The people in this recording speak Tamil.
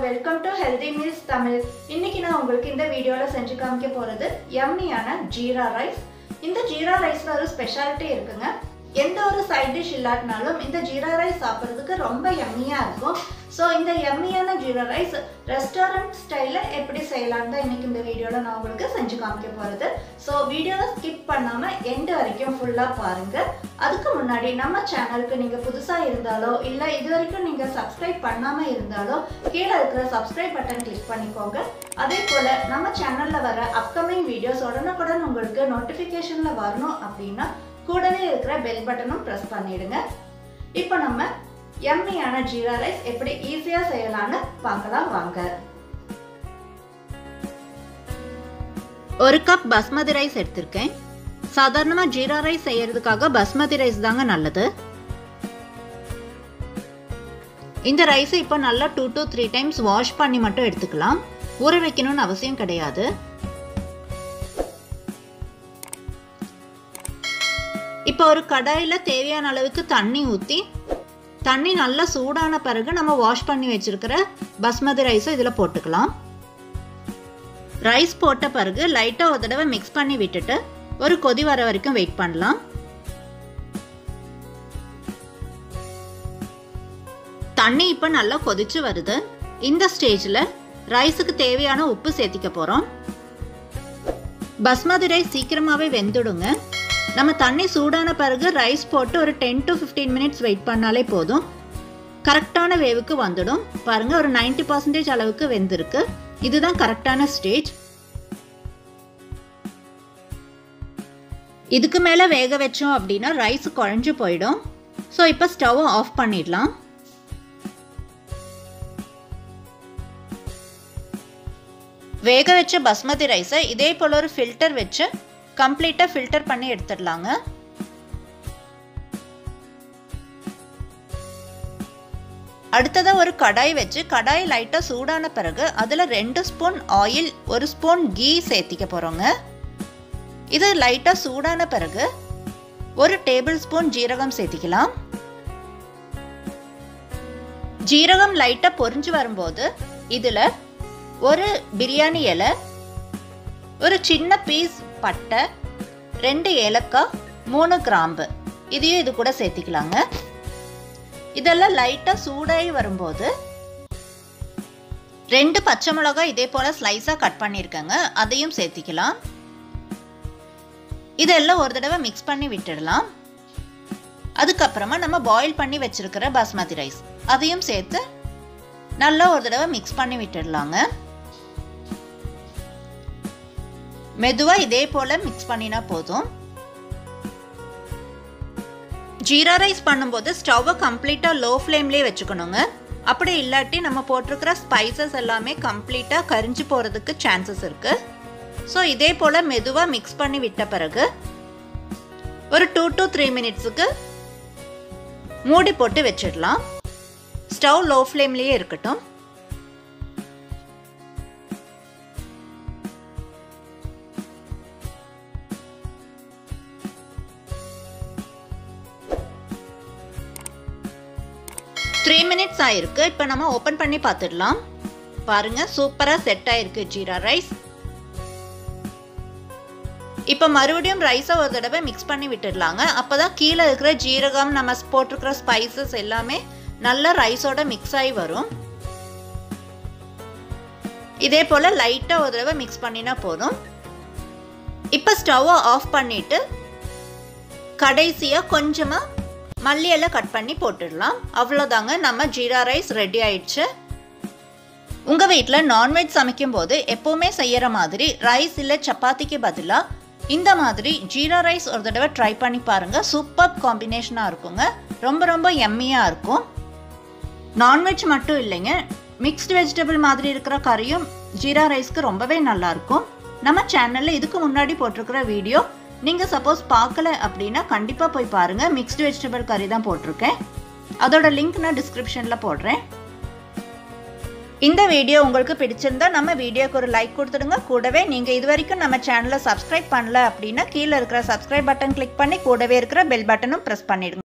welcome to healthy meals Tamil இன்னைக்கு நான் உங்களுக்கு இந்த வீடியோவில் செஞ்சு காமிக்க போகிறது யம்மியான ஜீரா ரைஸ் இந்த ஜீரா ரைஸில் ஒரு ஸ்பெஷாலிட்டி இருக்குங்க எந்த ஒரு சைட் டிஷ் இல்லாட்டினாலும் இந்த ஜீரா ரைஸ் சாப்பிட்றதுக்கு ரொம்ப யம்மியாக இருக்கும் ஸோ இந்த யம்மியான ஜீரா ரைஸ் ரெஸ்டாரண்ட் ஸ்டைலில் எப்படி செய்யலான்னு தான் இன்னைக்கு இந்த வீடியோவில் நான் உங்களுக்கு செஞ்சு காமிக்க போகிறது ஸோ வீடியோவை ஸ்கிப் பண்ணாமல் எண்டு வரைக்கும் ஃபுல்லாக பாருங்கள் அதுக்கு முன்னாடி நம்ம சேனலுக்கு நீங்கள் புதுசாக இருந்தாலோ இல்லை இது வரைக்கும் நீங்கள் சப்ஸ்கிரைப் பண்ணாமல் இருந்தாலோ கீழே இருக்கிற சப்ஸ்கிரைப் பட்டன் கிளிக் பண்ணிக்கோங்க அதே போல் நம்ம சேனலில் வர அப்கமிங் வீடியோஸ் உடனுக்குடன் உங்களுக்கு நோட்டிஃபிகேஷனில் வரணும் அப்படின்னா கூடவே இருக்கிற பெல் பட்டனும் ப்ரெஸ் பண்ணிடுங்க இப்போ நம்ம எம்மியான ஜீரா ரைஸ் எப்படி ஈஸியாக செய்யலான்னு பார்க்கலாம் வாங்க ஒரு கப் பஸ்மதி ரைஸ் எடுத்திருக்கேன் சாதாரணமாக ஜீரா ரைஸ் செய்யறதுக்காக பஸ்மதி ரைஸ் தாங்க நல்லது இந்த ரைஸை இப்போ நல்லா two to three times wash பண்ணி மட்டும் எடுத்துக்கலாம் ஊற வைக்கணும்னு அவசியம் கிடையாது இப்போ ஒரு கடாயில் தேவையான அளவுக்கு தண்ணி ஊற்றி தண்ணி நல்லா சூடான பிறகு நம்ம வாஷ் பண்ணி வச்சிருக்கிற பஸ்மதி ரைஸை இதில் போட்டுக்கலாம் ரைஸ் போட்ட பிறகு லைட்டாக ஒரு தடவை மிக்ஸ் பண்ணி விட்டுட்டு ஒரு கொதி வர வரைக்கும் வெயிட் பண்ணலாம் தண்ணி இப்போ நல்லா கொதிச்சு வருது இந்த ஸ்டேஜில் ரைஸுக்கு தேவையான உப்பு சேர்த்திக்க போகிறோம் பஸ்மதி ரைஸ் சீக்கிரமாகவே வெந்துடுங்க நம்ம தண்ணி சூடான பிறகு ரைஸ் போட்டு ஒரு ten to fifteen minutes wait பண்ணாலே போதும் கரெக்டான வேவுக்கு வந்துடும் பாருங்க ஒரு நைன்டி பர்சன்டேஜ் அளவுக்கு வெந்திருக்கு இதுதான் கரெக்டான ஸ்டேஜ் இதுக்கு மேலே வேக வச்சோம் அப்படின்னா ரைஸ் குழஞ்சு போயிடும் ஸோ இப்போ ஸ்டவ்வை ஆஃப் பண்ணிடலாம் வேக வச்ச பஸ்மதி ரைஸை இதே போல் ஒரு ஃபில்டர் வச்சு கம்ப்ளீட்டாக ஃபில்டர் பண்ணி எடுத்துடலாங்க அடுத்ததாக ஒரு கடாய் வச்சு கடாய் லைட்டாக சூடான பிறகு அதில் ரெண்டு ஸ்பூன் ஆயில் ஒரு ஸ்பூன் கீ சேர்த்திக்க போகிறோங்க இது லைட்டாக சூடான பிறகு ஒரு டேபிள் ஸ்பூன் ஜீரகம் சேர்த்திக்கலாம் ஜீரகம் லைட்டாக பொரிஞ்சு வரும்போது இதில் ஒரு பிரியாணி இலை ஒரு சின்ன பீஸ் பட்டை ரெண்டு ஏலக்காய் மூணு கிராம்பு இதையும் இது கூட சேர்த்திக்கலாங்க இதெல்லாம் லைட்டாக சூடாகி வரும்போது ரெண்டு பச்சை மிளகாய் இதே போல் ஸ்லைஸாக கட் பண்ணியிருக்கேங்க அதையும் சேர்த்திக்கலாம் இதெல்லாம் ஒரு தடவை மிக்ஸ் பண்ணி விட்டுடலாம் அதுக்கப்புறமா நம்ம பாயில் பண்ணி வச்சிருக்கிற பாஸ்மதி ரைஸ் அதையும் சேர்த்து நல்லா ஒரு தடவை மிக்ஸ் பண்ணி விட்டுடலாங்க மெதுவாக இதே போல் மிக்ஸ் பண்ணினா போதும் ஜீரா ரைஸ் பண்ணும்போது ஸ்டவ்வை கம்ப்ளீட்டாக லோ ஃப்ளேம்லேயே வச்சுக்கணுங்க அப்படி இல்லாட்டி நம்ம போட்டிருக்கிற ஸ்பைசஸ் எல்லாமே கம்ப்ளீட்டாக கரிஞ்சு போகிறதுக்கு சான்சஸ் இருக்குது ஸோ இதே போல் மெதுவாக மிக்ஸ் பண்ணி விட்ட பிறகு ஒரு டூ டு த்ரீ மினிட்ஸுக்கு மூடி போட்டு வச்சிடலாம் ஸ்டவ் லோ ஃப்ளேம்லேயே இருக்கட்டும் த்ரீ மினிட்ஸ் ஆயிருக்கு இப்போ நம்ம ஓப்பன் பண்ணி பார்த்துடலாம் பாருங்க சூப்பராக செட் ஆயிருக்கு ஜீரா ரைஸ் இப்போ மறுபடியும் ரைஸை ஒரு தடவை மிக்ஸ் பண்ணி விட்டுடலாங்க அப்போ தான் கீழே இருக்கிற ஜீரகம் நம்ம போட்டிருக்கிற ஸ்பைசஸ் எல்லாமே நல்லா ரைஸோட மிக்ஸ் ஆகி வரும் இதே போல் லைட்டாக ஒரு தடவை மிக்ஸ் பண்ணினா போதும் இப்போ ஸ்டவ்வை ஆஃப் பண்ணிவிட்டு கடைசியாக கொஞ்சமாக மல்லியெல்லாம் கட் பண்ணி போட்டுடலாம் அவ்வளோதாங்க நம்ம ஜீரா ரைஸ் ரெடி ஆயிடுச்சு உங்கள் வீட்டில் நான்வெஜ் சமைக்கும் போது எப்போவுமே செய்கிற மாதிரி ரைஸ் இல்லை சப்பாத்திக்கு பதிலாக இந்த மாதிரி ஜீரா ரைஸ் ஒரு தடவை ட்ரை பண்ணி பாருங்கள் சூப்பர் காம்பினேஷனாக இருக்குங்க ரொம்ப ரொம்ப எம்மியாக இருக்கும் நான்வெஜ் மட்டும் இல்லைங்க மிக்ஸ்டு வெஜிடபிள் மாதிரி இருக்கிற கறியும் ஜீரா ரைஸ்க்கு ரொம்பவே நல்லாயிருக்கும் நம்ம சேனலில் இதுக்கு முன்னாடி போட்டிருக்கிற வீடியோ நீங்கள் சப்போஸ் பார்க்கல அப்படின்னா கண்டிப்பாக போய் பாருங்கள் மிக்ஸ்டு வெஜிடபிள் கறி தான் போட்டிருக்கேன் அதோட லிங்க் நான் டிஸ்கிரிப்ஷனில் போடுறேன் இந்த வீடியோ உங்களுக்கு பிடிச்சிருந்தா நம்ம வீடியோக்கு ஒரு லைக் கொடுத்துடுங்க கூடவே நீங்கள் இது வரைக்கும் நம்ம சேனலை சப்ஸ்கிரைப் பண்ணல அப்படின்னா கீழே இருக்கிற சப்ஸ்கிரைப் பட்டன் கிளிக் பண்ணி கூடவே இருக்கிற பெல் பட்டனும் ப்ரெஸ் பண்ணிடுங்க